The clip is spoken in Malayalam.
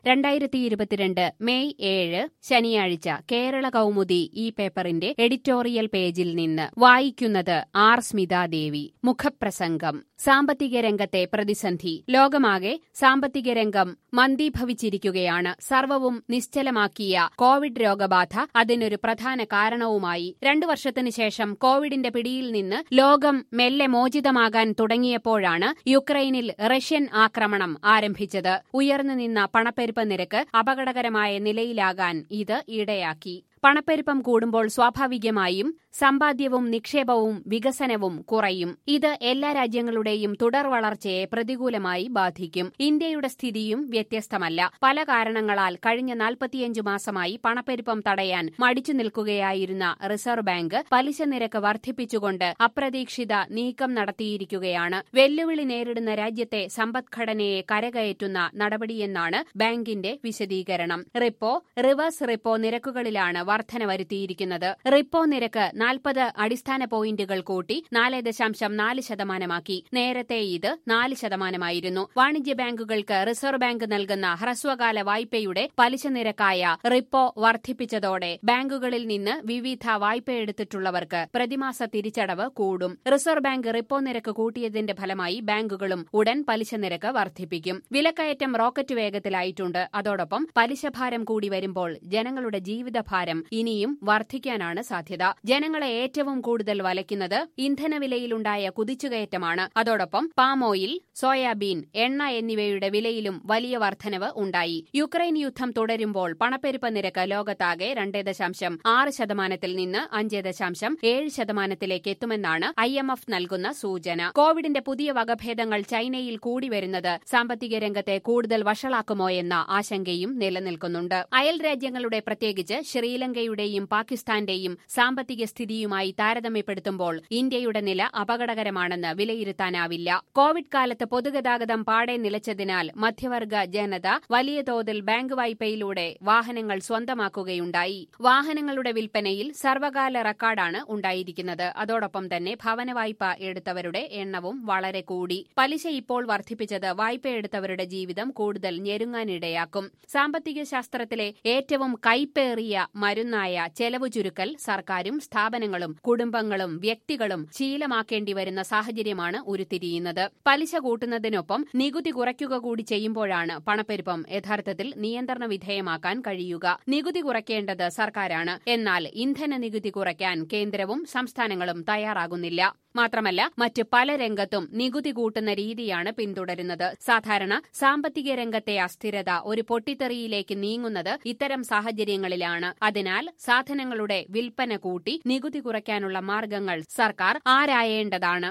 രണ്ടായിരത്തി ഇരുപത്തിരണ്ട് മെയ് ഏഴ് ശനിയാഴ്ച കേരള കൗമുദി ഈ പേപ്പറിന്റെ എഡിറ്റോറിയൽ പേജിൽ നിന്ന് വായിക്കുന്നത് ആർ സ്മിതാദേവി മുഖപ്രസംഗം സാമ്പത്തിക രംഗത്തെ പ്രതിസന്ധി ലോകമാകെ സാമ്പത്തിക രംഗം മന്ദീഭവിച്ചിരിക്കുകയാണ് സർവവും നിശ്ചലമാക്കിയ കോവിഡ് രോഗബാധ അതിനൊരു പ്രധാന കാരണവുമായി രണ്ടു വർഷത്തിനു ശേഷം കോവിഡിന്റെ പിടിയിൽ നിന്ന് ലോകം മെല്ലെ മോചിതമാകാൻ തുടങ്ങിയപ്പോഴാണ് യുക്രൈനിൽ റഷ്യൻ ആക്രമണം ആരംഭിച്ചത് ഉയർന്നു നിന്ന പണപ്പെരുപ്പ നിരക്ക് അപകടകരമായ നിലയിലാകാൻ ഇത് ഇടയാക്കി പണപ്പെരുപ്പം കൂടുമ്പോൾ സ്വാഭാവികമായും സമ്പാദ്യവും നിക്ഷേപവും വികസനവും കുറയും ഇത് എല്ലാ രാജ്യങ്ങളുടെയും തുടർ വളർച്ചയെ പ്രതികൂലമായി ബാധിക്കും ഇന്ത്യയുടെ സ്ഥിതിയും വ്യത്യസ്തമല്ല പല കാരണങ്ങളാൽ കഴിഞ്ഞ നാൽപ്പത്തിയഞ്ചു മാസമായി പണപ്പെരുപ്പം തടയാൻ മടിച്ചു നിൽക്കുകയായിരുന്ന റിസർവ് ബാങ്ക് പലിശ നിരക്ക് വർദ്ധിപ്പിച്ചുകൊണ്ട് അപ്രതീക്ഷിത നീക്കം നടത്തിയിരിക്കുകയാണ് വെല്ലുവിളി നേരിടുന്ന രാജ്യത്തെ സമ്പദ്ഘടനയെ കരകയറ്റുന്ന നടപടിയെന്നാണ് ബാങ്കിന്റെ വിശദീകരണം റിപ്പോ റിവേഴ്സ് റിപ്പോ നിരക്കുകളിലാണ് വർധന വരുത്തിയിരിക്കുന്നത് റിപ്പോ നിരക്ക് നാൽപ്പത് അടിസ്ഥാന പോയിന്റുകൾ കൂട്ടി നാല് ദശാംശം നാല് ശതമാനമാക്കി നേരത്തെ ഇത് നാല് ശതമാനമായിരുന്നു വാണിജ്യ ബാങ്കുകൾക്ക് റിസർവ് ബാങ്ക് നൽകുന്ന ഹ്രസ്വകാല വായ്പയുടെ പലിശ നിരക്കായ റിപ്പോ വർദ്ധിപ്പിച്ചതോടെ ബാങ്കുകളിൽ നിന്ന് വിവിധ വായ്പ എടുത്തിട്ടുള്ളവർക്ക് പ്രതിമാസ തിരിച്ചടവ് കൂടും റിസർവ് ബാങ്ക് റിപ്പോ നിരക്ക് കൂട്ടിയതിന്റെ ഫലമായി ബാങ്കുകളും ഉടൻ പലിശ നിരക്ക് വർദ്ധിപ്പിക്കും വിലക്കയറ്റം റോക്കറ്റ് വേഗത്തിലായിട്ടുണ്ട് അതോടൊപ്പം പലിശഭാരം കൂടി വരുമ്പോൾ ജനങ്ങളുടെ ജീവിതഭാരം ഇനിയും വർദ്ധിക്കാനാണ് സാധ്യത ജനങ്ങളെ ഏറ്റവും കൂടുതൽ വലയ്ക്കുന്നത് ഇന്ധനവിലയിലുണ്ടായ കുതിച്ചുകയറ്റമാണ് അതോടൊപ്പം പാം ഓയിൽ സോയാബീൻ എണ്ണ എന്നിവയുടെ വിലയിലും വലിയ വർധനവ് ഉണ്ടായി യുക്രൈൻ യുദ്ധം തുടരുമ്പോൾ പണപ്പെരുപ്പ നിരക്ക് ലോകത്താകെ രണ്ട് ദശാംശം ആറ് ശതമാനത്തിൽ നിന്ന് അഞ്ച് ദശാംശം ഏഴ് ശതമാനത്തിലേക്ക് എത്തുമെന്നാണ് ഐ എം എഫ് നൽകുന്ന സൂചന കോവിഡിന്റെ പുതിയ വകഭേദങ്ങൾ ചൈനയിൽ കൂടി വരുന്നത് സാമ്പത്തിക രംഗത്തെ കൂടുതൽ വഷളാക്കുമോ എന്ന ആശങ്കയും നിലനിൽക്കുന്നുണ്ട് അയൽ രാജ്യങ്ങളുടെ പ്രത്യേകിച്ച് ശ്രീലങ്കയുടെയും പാകിസ്ഥാന്റെയും സാമ്പത്തിക സ്ഥിതിയുമായി താരതമ്യപ്പെടുത്തുമ്പോൾ ഇന്ത്യയുടെ നില അപകടകരമാണെന്ന് വിലയിരുത്താനാവില്ല കോവിഡ് കാലത്ത് പൊതുഗതാഗതം പാടെ നിലച്ചതിനാൽ മധ്യവർഗ ജനത വലിയ തോതിൽ ബാങ്ക് വായ്പയിലൂടെ വാഹനങ്ങൾ സ്വന്തമാക്കുകയുണ്ടായി വാഹനങ്ങളുടെ വിൽപ്പനയിൽ സർവകാല റെക്കോർഡാണ് ഉണ്ടായിരിക്കുന്നത് അതോടൊപ്പം തന്നെ ഭവന വായ്പ എടുത്തവരുടെ എണ്ണവും വളരെ കൂടി പലിശ ഇപ്പോൾ വർദ്ധിപ്പിച്ചത് വായ്പ എടുത്തവരുടെ ജീവിതം കൂടുതൽ ഞെരുങ്ങാനിടയാക്കും സാമ്പത്തിക ശാസ്ത്രത്തിലെ ഏറ്റവും കൈപ്പേറിയ മരുന്നായ ചെലവ് ചുരുക്കൽ സർക്കാരും സ്ഥാപനങ്ങളും കുടുംബങ്ങളും വ്യക്തികളും ശീലമാക്കേണ്ടി വരുന്ന സാഹചര്യമാണ് ഉരുത്തിരിയുന്നത് പലിശ കൂട്ടുന്നതിനൊപ്പം നികുതി കുറയ്ക്കുക കൂടി ചെയ്യുമ്പോഴാണ് പണപ്പെരുപ്പം യഥാർത്ഥത്തിൽ നിയന്ത്രണ വിധേയമാക്കാൻ കഴിയുക നികുതി കുറയ്ക്കേണ്ടത് സർക്കാരാണ് എന്നാൽ ഇന്ധന നികുതി കുറയ്ക്കാൻ കേന്ദ്രവും സംസ്ഥാനങ്ങളും തയ്യാറാകുന്നില്ല മാത്രമല്ല മറ്റ് പല രംഗത്തും നികുതി കൂട്ടുന്ന രീതിയാണ് പിന്തുടരുന്നത് സാധാരണ സാമ്പത്തിക രംഗത്തെ അസ്ഥിരത ഒരു പൊട്ടിത്തെറിയിലേക്ക് നീങ്ങുന്നത് ഇത്തരം സാഹചര്യങ്ങളിലാണ് അതിനാൽ സാധനങ്ങളുടെ വിൽപ്പന കൂട്ടി നികുതി കുറയ്ക്കാനുള്ള മാർഗങ്ങൾ സർക്കാർ ആരായേണ്ടതാണ്